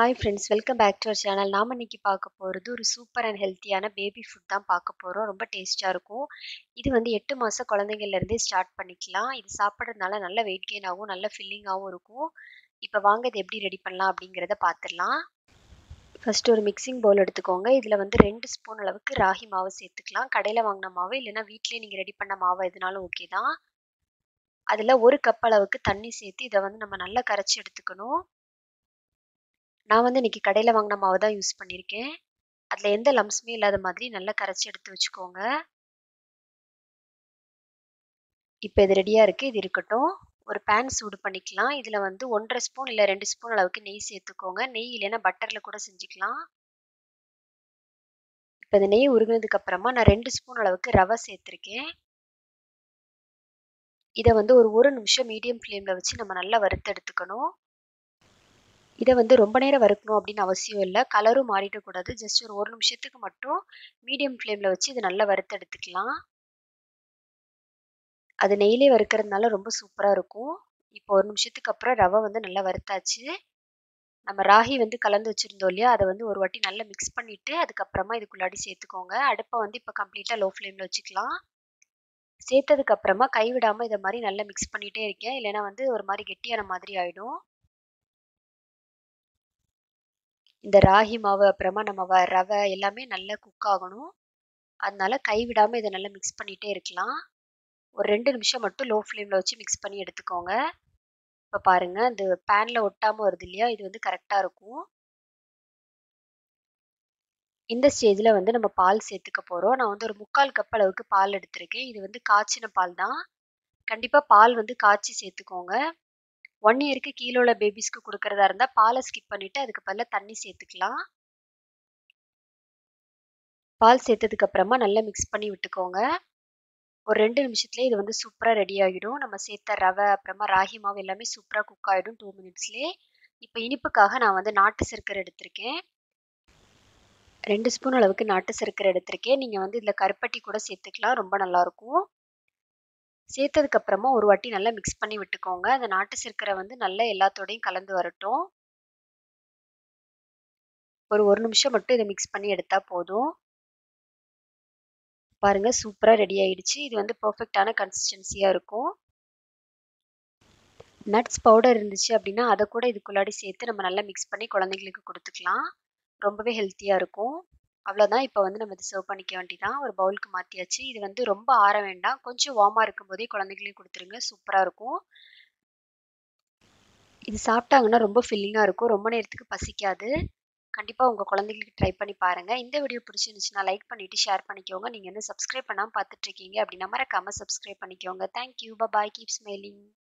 hi friends welcome back to our channel நாம் இன்னைக்கு பார்க்க போகிறது ஒரு சூப்பர் அண்ட் ஹெல்த்தியான பேபி ஃபுட் தான் பார்க்க போகிறோம் ரொம்ப டேஸ்ட்டாக இருக்கும் இது வந்து எட்டு மாத குழந்தைங்கள்லேருந்தே ஸ்டார்ட் பண்ணிக்கலாம் இது சாப்பிட்றதுனால நல்ல வெயிட் கெயின் ஆகும் நல்ல ஃபில்லிங்காகவும் இருக்கும் இப்போ வாங்க இது எப்படி ரெடி பண்ணலாம் அப்படிங்கிறத பார்த்துடலாம் ஃபஸ்ட்டு ஒரு மிக்சிங் பவுல் எடுத்துக்கோங்க இதில் வந்து ரெண்டு ஸ்பூன் அளவுக்கு ராகி மாவு சேர்த்துக்கலாம் கடையில் வாங்கின மாவு இல்லைன்னா வீட்டிலேயே நீங்கள் ரெடி பண்ண மாவு எதுனாலும் ஓகே தான் அதில் ஒரு கப் அளவுக்கு தண்ணி சேர்த்து இதை வந்து நம்ம நல்லா கரைச்சி எடுத்துக்கணும் நான் வந்து இன்னைக்கு கடையில் வாங்கின மாவு தான் யூஸ் பண்ணியிருக்கேன் அதில் எந்த லம்ஸுமே இல்லாத மாதிரி நல்லா கரைச்சி எடுத்து வச்சுக்கோங்க இப்போ இது ரெடியாக இருக்குது இது இருக்கட்டும் ஒரு பேன் சூடு பண்ணிக்கலாம் இதில் வந்து ஒன்றரை ஸ்பூன் இல்லை ரெண்டு ஸ்பூன் அளவுக்கு நெய் சேர்த்துக்கோங்க நெய் இல்லைன்னா பட்டரில் கூட செஞ்சுக்கலாம் இப்போ இந்த நெய் உருகினதுக்கு அப்புறமா நான் ரெண்டு ஸ்பூன் அளவுக்கு ரவை சேர்த்துருக்கேன் இதை வந்து ஒரு ஒரு நிமிஷம் மீடியம் ஃப்ளேமில் வச்சு நம்ம நல்லா வறுத்து எடுத்துக்கணும் இதை வந்து ரொம்ப நேரம் வறுக்கணும் அப்படின்னு அவசியம் இல்லை கலரும் மாறிடக்கூடாது ஜஸ்ட் ஒரு ஒரு நிமிஷத்துக்கு மட்டும் மீடியம் ஃப்ளேமில் வச்சு இதை நல்லா வறுத்து எடுத்துக்கலாம் அது நெய்லே வறுக்கிறதுனால ரொம்ப சூப்பராக இருக்கும் இப்போ ஒரு நிமிஷத்துக்கு அப்புறம் ரவை வந்து நல்லா வறுத்தாச்சு நம்ம ராகி வந்து கலந்து வச்சுருந்தோம் இல்லையா அதை வந்து ஒரு வாட்டி நல்லா மிக்ஸ் பண்ணிவிட்டு அதுக்கப்புறமா இதுக்குள்ளாடி சேர்த்துக்கோங்க அடுப்பை வந்து இப்போ கம்ப்ளீட்டாக லோ ஃப்ளேமில் வச்சுக்கலாம் சேர்த்ததுக்கு அப்புறமா கைவிடாமல் இதை மாதிரி நல்லா மிக்ஸ் பண்ணிகிட்டே இருக்கேன் இல்லைன்னா வந்து ஒரு மாதிரி கெட்டியான மாதிரி ஆகிடும் இந்த ராகி மாவு அப்புறமா நம்ம வ ரவை எல்லாமே நல்லா குக் ஆகணும் அதனால கைவிடாமல் இதை நல்லா மிக்ஸ் பண்ணிகிட்டே இருக்கலாம் ஒரு ரெண்டு நிமிஷம் மட்டும் லோ ஃப்ளேமில் வச்சு மிக்ஸ் பண்ணி எடுத்துக்கோங்க இப்போ பாருங்கள் இந்த பேனில் ஒட்டாமல் வருது இல்லையா இது வந்து கரெக்டாக இருக்கும் இந்த ஸ்டேஜில் வந்து நம்ம பால் சேர்த்துக்க போகிறோம் நான் வந்து ஒரு முக்கால் கப் அளவுக்கு பால் எடுத்திருக்கேன் இது வந்து காய்ச்சின பால் தான் கண்டிப்பாக பால் வந்து காய்ச்சி சேர்த்துக்கோங்க ஒன் இயருக்கு கீழே உள்ள பேபிஸ்க்கு கொடுக்கறதா இருந்தால் பாலை ஸ்கிப் பண்ணிவிட்டு அதுக்கு பதிலாக தண்ணி சேர்த்துக்கலாம் பால் சேர்த்ததுக்கு அப்புறமா நல்லா மிக்ஸ் பண்ணி விட்டுக்கோங்க ஒரு ரெண்டு நிமிஷத்துலேயே இது வந்து சூப்பராக ரெடி ஆகிடும் நம்ம சேர்த்த ரவை அப்புறமா ராகி மாவு எல்லாமே சூப்பராக குக் ஆகிடும் டூ மினிட்ஸ்லேயே இப்போ இனிப்புக்காக நான் வந்து நாட்டு சர்க்கரை எடுத்திருக்கேன் ரெண்டு ஸ்பூன் அளவுக்கு நாட்டு சர்க்கரை எடுத்திருக்கேன் நீங்கள் வந்து இதில் கருப்பட்டி கூட சேர்த்துக்கலாம் ரொம்ப நல்லாயிருக்கும் சேர்த்ததுக்கு அப்புறமா ஒரு வாட்டி நல்லா மிக்ஸ் பண்ணி விட்டுக்கோங்க அந்த நாட்டு சர்க்கரை வந்து நல்லா எல்லாத்தோடையும் கலந்து வரட்டும் ஒரு ஒரு நிமிஷம் மட்டும் இதை மிக்ஸ் பண்ணி எடுத்தா போதும் பாருங்க சூப்பராக ரெடி ஆயிடுச்சு இது வந்து பர்ஃபெக்டான கன்சிஸ்டன்சியாக இருக்கும் நட்ஸ் பவுடர் இருந்துச்சு அப்படின்னா அதை கூட இதுக்குள்ளாடி சேர்த்து நம்ம நல்லா மிக்ஸ் பண்ணி குழந்தைங்களுக்கு கொடுத்துக்கலாம் ரொம்பவே ஹெல்த்தியாக இருக்கும் அவ்வளோதான் இப்போ வந்து நம்ம இதை சர்வ் பண்ணிக்க வேண்டியதான் ஒரு பவுலுக்கு மாற்றியாச்சு இது வந்து ரொம்ப ஆற வேண்டாம் கொஞ்சம் வார்மாக இருக்கும் போதே குழந்தைங்களையும் கொடுத்துருங்க சூப்பராக இருக்கும் இது சாப்பிட்டாங்கன்னா ரொம்ப ஃபில்லிங்காக இருக்கும் ரொம்ப நேரத்துக்கு பசிக்காது கண்டிப்பாக உங்கள் குழந்தைங்களுக்கு ட்ரை பண்ணி பாருங்கள் இந்த வீடியோ பிடிச்சிருந்துச்சுன்னா லைக் பண்ணிவிட்டு ஷேர் பண்ணிக்கோங்க நீங்கள் வந்து சப்ஸ்கிரைப் பண்ணாமல் பார்த்துட்ருக்கீங்க அப்படின்னா மறக்காமல் சப்ஸ்கிரைப் பண்ணிக்கோங்க தேங்க்யூ பாய் கீப் ஸ்மைலிங்